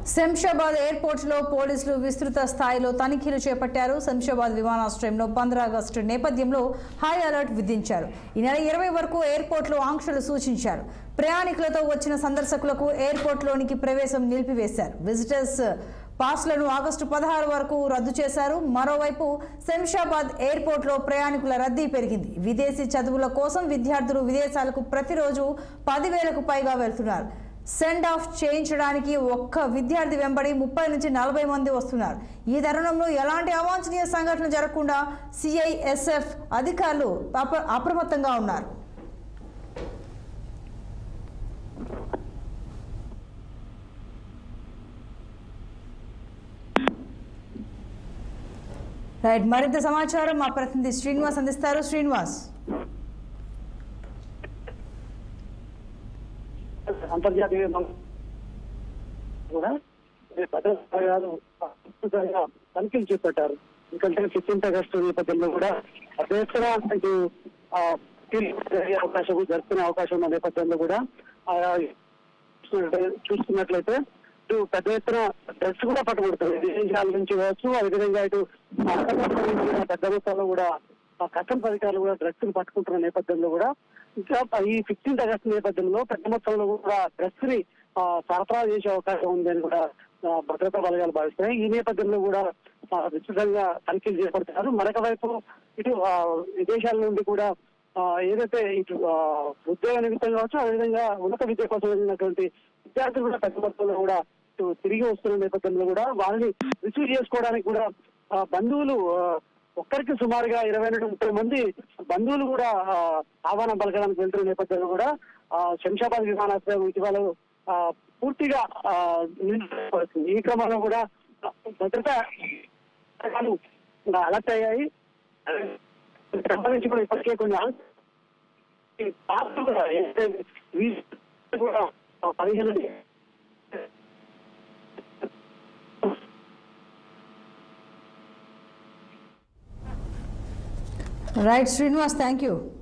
Shamshabad airport లో పోలీసులు విస్తృత స్థాయిలో తనిఖీలు చేపట్టారు శంషాబాద్ విమానాశ్రయంలో పంద్రా ఆగస్టు నేపథ్యంలో హై అలర్ట్ విధించారు ఈ నెల ఇరవై వరకు ఎయిర్పోర్ట్ లో ఆంక్షలు సూచించారు ప్రయాణికులతో వచ్చిన సందర్శకులకు ఎయిర్పోర్ట్ లోనికి ప్రవేశం నిలిపివేశారు విజిటర్స్ పాస్లను ఆగస్టు పదహారు వరకు రద్దు చేశారు మరోవైపు శంషాబాద్ ఎయిర్పోర్ట్ లో ప్రయాణికుల రద్దీ పెరిగింది విదేశీ చదువుల కోసం విద్యార్థులు విదేశాలకు ప్రతిరోజు పదివేలకు పైగా వెళ్తున్నారు సెండ్ ఆఫ్ చేయించడానికి ఒక్క విద్యార్థి వెంబడి ముప్పై నుంచి నలభై మంది వస్తున్నారు ఈ తరుణంలో ఎలాంటి అవాంఛనీయ సంఘటన జరగకుండా సిఐఎస్ఎఫ్ అధికారులు అప్ర- అప్రమత్తంగా ఉన్నారు రైట్ మరింత సమాచారం మా ప్రతినిధి శ్రీనివాస్ అందిస్తారు శ్రీనివాస్ అంతర్జాతీయ విమానం కూడా ఈ భద్రతా గారు విస్తృతంగా తనిఖీలు చేపట్టారు ఎందుకంటే ఫిఫ్టీన్త్ ఆగస్టు నేపథ్యంలో కూడా అభ్యర్థన ఇటు ఆ, జరిగే అవకాశం జరుపుకునే అవకాశం ఉన్న నేపథ్యంలో కూడా ఆ, చూసుకున్నట్లయితే ఇటు పెద్ద ఎత్తున డ్రగ్స్ కూడా పట్టుబడుతుంది విదేశాల నుంచి కావచ్చు అదేవిధంగా ఇటు అంతర్రాష్ట్ర నుంచి కూడా పెద్ద మొత్తంలో కూడా ఆ కస్టమ్స్ అధికారులు కూడా డ్రగ్స్ ని పట్టుకుంటున్న నేపథ్యంలో కూడా ఇంకా ఈ ఫిఫ్టీన్త్ ఆగస్టు నేపథ్యంలో పెద్ద మొత్తంలో కూడా డ్రగ్స్ ని ఆ, సరఫరా చేసే అవకాశం ఉందని కూడా ఆ, భద్రతా బలగాలు భావిస్తున్నాయి ఈ నేపథ్యంలో కూడా ఆ, విస్తృతంగా తనిఖీలు చేపడతారు మరొక వైపు ఇటు ఆ, విదేశాల నుండి కూడా ఆ, ఏదైతే ఇటు ఆ, ఉద్యోగ నిమిత్తం కావచ్చు అదేవిధంగా ఉన్నత విద్య కోసం వెళ్ళినటువంటి విద్యార్థులు కూడా పెద్ద మొత్తంలో కూడా ఇటు తిరిగి వస్తున్న నేపథ్యంలో కూడా వారిని రిసీవ్ చేసుకోవడానికి కూడా ఆ, బంధువులు ఆ, ఒక్కరికి సుమారుగా ఇరవై నుండి ముప్పై మంది బంధువులు కూడా ఆ, ఆహ్వానం పలకడానికి వెళ్తున్న నేపథ్యంలో కూడా ఆ, శంషాబాద్ విమానాశ్రయం ఇటీవల ఆ, పూర్తిగా ఆ, నిలిచిపోతుంది. ఈ క్రమంలో కూడా భద్రతా పథకాలు అలర్ట్ అయ్యాయి సంబంధించి కూడా ఇప్పటికే కొన్ని ఆంక్ష- ఈ పాస్లు కూడా ఏదైతే వీసాలు కూడా పదిహేను రైట్ శ్రీనివాస్ థ్యాంక్ యూ